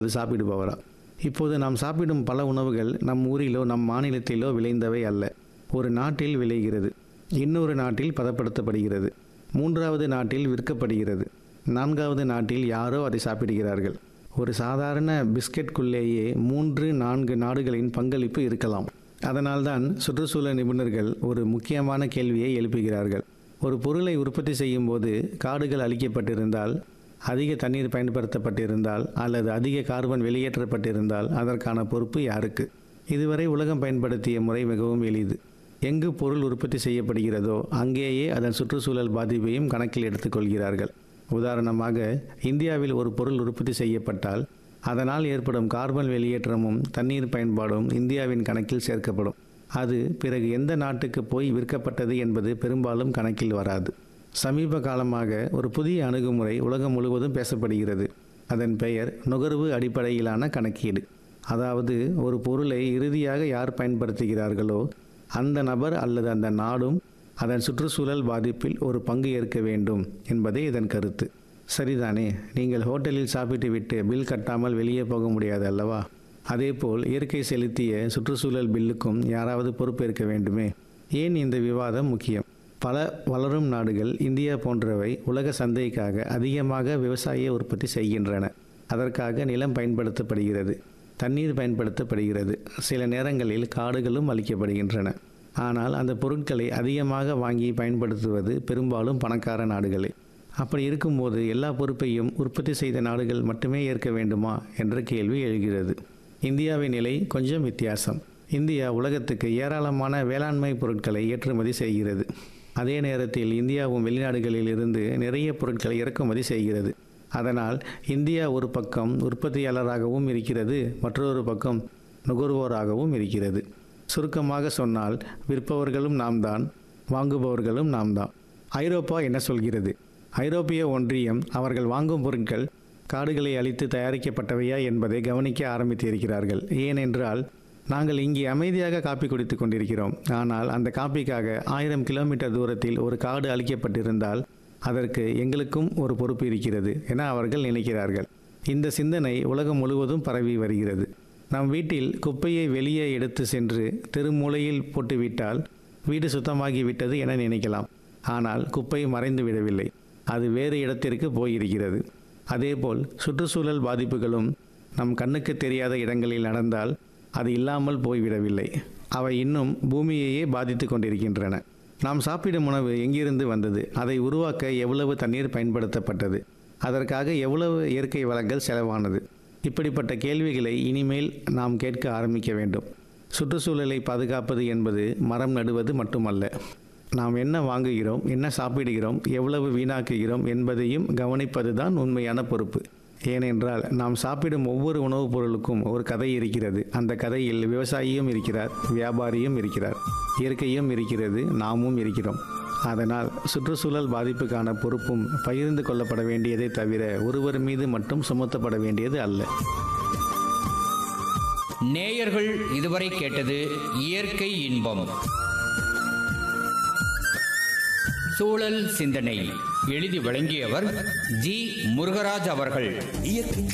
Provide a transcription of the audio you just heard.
அது சாப்பிடுபவரா இப்போது நாம் சாப்பிடும் பல உணவுகள் நம் ஊரிலோ நம் மாநிலத்திலோ விளைந்தவை அல்ல ஒரு நாட்டில் விளைகிறது இன்னொரு நாட்டில் பதப்படுத்தப்படுகிறது மூன்றாவது நாட்டில் விற்கப்படுகிறது நான்காவது நாட்டில் யாரோ அதை சாப்பிடுகிறார்கள் ஒரு சாதாரண பிஸ்கெட்குள்ளேயே மூன்று நான்கு நாடுகளின் பங்களிப்பு இருக்கலாம் அதனால்தான் சுற்றுச்சூழல் நிபுணர்கள் ஒரு முக்கியமான கேள்வியை எழுப்புகிறார்கள் ஒரு பொருளை உற்பத்தி செய்யும் போது காடுகள் அழிக்கப்பட்டிருந்தால் அதிக தண்ணீர் பயன்படுத்தப்பட்டிருந்தால் அல்லது அதிக கார்பன் வெளியேற்றப்பட்டிருந்தால் அதற்கான பொறுப்பு யாருக்கு இதுவரை உலகம் பயன்படுத்திய முறை மிகவும் எளிது எங்கு பொருள் உற்பத்தி செய்யப்படுகிறதோ அங்கேயே அதன் சுற்றுச்சூழல் பாதிப்பையும் கணக்கில் எடுத்துக்கொள்கிறார்கள் உதாரணமாக இந்தியாவில் ஒரு பொருள் உற்பத்தி செய்யப்பட்டால் அதனால் ஏற்படும் கார்பன் வெளியேற்றமும் தண்ணீர் பயன்பாடும் இந்தியாவின் கணக்கில் சேர்க்கப்படும் அது பிறகு எந்த நாட்டுக்கு போய் விற்கப்பட்டது என்பது பெரும்பாலும் கணக்கில் வராது சமீப காலமாக ஒரு புதிய அணுகுமுறை உலகம் முழுவதும் பேசப்படுகிறது அதன் பெயர் நுகர்வு அடிப்படையிலான கணக்கீடு அதாவது ஒரு பொருளை இறுதியாக யார் பயன்படுத்துகிறார்களோ அந்த நபர் அல்லது அந்த நாடும் அதன் சுற்றுச்சூழல் பாதிப்பில் ஒரு பங்கு ஏற்க வேண்டும் என்பதே இதன் கருத்து சரிதானே நீங்கள் ஹோட்டலில் சாப்பிட்டு விட்டு பில் கட்டாமல் வெளியே போக முடியாது அல்லவா அதேபோல் இயற்கை செலுத்திய சுற்றுச்சூழல் பில்லுக்கும் யாராவது பொறுப்பேற்க வேண்டுமே ஏன் இந்த விவாதம் முக்கியம் பல வளரும் நாடுகள் இந்தியா போன்றவை உலக சந்தைக்காக அதிகமாக விவசாய உற்பத்தி செய்கின்றன அதற்காக நிலம் பயன்படுத்தப்படுகிறது தண்ணீர் பயன்படுத்தப்படுகிறது சில நேரங்களில் காடுகளும் அளிக்கப்படுகின்றன ஆனால் அந்த பொருட்களை அதிகமாக வாங்கி பயன்படுத்துவது பெரும்பாலும் பணக்கார நாடுகளே அப்படி இருக்கும்போது எல்லா பொறுப்பையும் உற்பத்தி செய்த நாடுகள் மட்டுமே ஏற்க வேண்டுமா என்ற கேள்வி எழுகிறது இந்தியாவின் நிலை கொஞ்சம் வித்தியாசம் இந்தியா உலகத்துக்கு ஏராளமான வேளாண்மை பொருட்களை ஏற்றுமதி செய்கிறது அதே நேரத்தில் இந்தியாவும் வெளிநாடுகளில் இருந்து நிறைய பொருட்களை இறக்குமதி செய்கிறது அதனால் இந்தியா ஒரு பக்கம் உற்பத்தியாளராகவும் இருக்கிறது மற்றொரு பக்கம் நுகர்வோராகவும் இருக்கிறது சுருக்கமாக சொன்னால் விற்பவர்களும் நாம் தான் வாங்குபவர்களும் நாம் தான் ஐரோப்பா என்ன சொல்கிறது ஐரோப்பிய ஒன்றியம் அவர்கள் வாங்கும் பொருட்கள் காடுகளை அழித்து தயாரிக்கப்பட்டவையா என்பதை கவனிக்க ஆரம்பித்திருக்கிறார்கள் ஏனென்றால் நாங்கள் இங்கே அமைதியாக காப்பி குடித்து கொண்டிருக்கிறோம் ஆனால் அந்த காப்பிக்காக ஆயிரம் கிலோமீட்டர் தூரத்தில் ஒரு காடு அழிக்கப்பட்டிருந்தால் அதற்கு எங்களுக்கும் ஒரு பொறுப்பு இருக்கிறது என அவர்கள் நினைக்கிறார்கள் இந்த சிந்தனை உலகம் முழுவதும் பரவி வருகிறது நம் வீட்டில் குப்பையை வெளியே எடுத்து சென்று தெருமூலையில் போட்டுவிட்டால் வீடு சுத்தமாகிவிட்டது என நினைக்கலாம் ஆனால் குப்பை மறைந்து விடவில்லை அது வேறு இடத்திற்கு போயிருக்கிறது அதேபோல் சுற்றுச்சூழல் பாதிப்புகளும் நம் கண்ணுக்கு தெரியாத இடங்களில் நடந்தால் அது இல்லாமல் போய்விடவில்லை அவை இன்னும் பூமியையே பாதித்து கொண்டிருக்கின்றன நாம் சாப்பிடும் உணவு எங்கிருந்து வந்தது அதை உருவாக்க எவ்வளவு தண்ணீர் பயன்படுத்தப்பட்டது அதற்காக எவ்வளவு இயற்கை வளங்கள் செலவானது இப்படிப்பட்ட கேள்விகளை இனிமேல் நாம் கேட்க ஆரம்பிக்க வேண்டும் சுற்றுச்சூழலை பாதுகாப்பது என்பது மரம் நடுவது மட்டுமல்ல நாம் என்ன வாங்குகிறோம் என்ன சாப்பிடுகிறோம் எவ்வளவு வீணாக்குகிறோம் என்பதையும் கவனிப்பதுதான் உண்மையான பொறுப்பு ஏனென்றால் நாம் சாப்பிடும் ஒவ்வொரு உணவுப் பொருளுக்கும் ஒரு கதை இருக்கிறது அந்த கதையில் விவசாயியும் இருக்கிறார் வியாபாரியும் இருக்கிறார் இயற்கையும் இருக்கிறது நாமும் இருக்கிறோம் அதனால் சுற்றுச்சூழல் பாதிப்புக்கான பொறுப்பும் பகிர்ந்து கொள்ளப்பட வேண்டியதை தவிர ஒருவர் மீது மட்டும் சுமத்தப்பட வேண்டியது அல்ல நேயர்கள் இதுவரை கேட்டது இயற்கை இன்பம் சூழல் சிந்தனை எழுதி வழங்கியவர் ஜி முருகராஜ் அவர்கள் இயற்கை